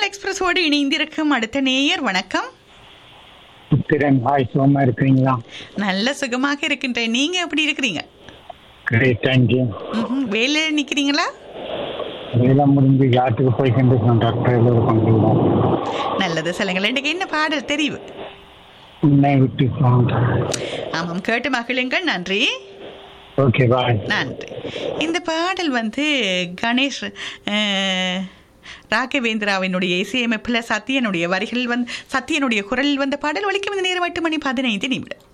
எக்ஸ்பிரஸோடு இணைந்திருக்கும் அடுத்த நேயர் வணக்கம் புத்திரன் ஹாய் சுகமா இருக்கிறீங்களா நல்ல சுகமாக இருக்கின்றேன் நீங்க எப்படி இருக்கிறீங்க கிரேட் தேங்க்யூ ம்ஹும். வேலையில நிக்கிறீங்களா வேலை முடிஞ்சு காட்டுக்கு போய் கொண்டு டாக்டர் எல்லோரும் கொண்டுள்ளோம் நல்லது சொல்லுங்கள் இன்றைக்கு என்ன பாடல் தெரிவு உன்னை விட்டு போங்க ஆமாம் கேட்டு மகிழுங்கள் நன்றி ஓகே பாய் நன்றி இந்த பாடல் வந்து கணேஷ் அஹ், ராகவேந்திராவினுடைய இசையமைப்பில் சத்யனுடைய வரிகளில் வந்து சத்யனுடைய குரலில் வந்த பாடல் ஒலிக்கும் இந்த நேரம் எட்டு மணி பதினைந்து நிமிடம்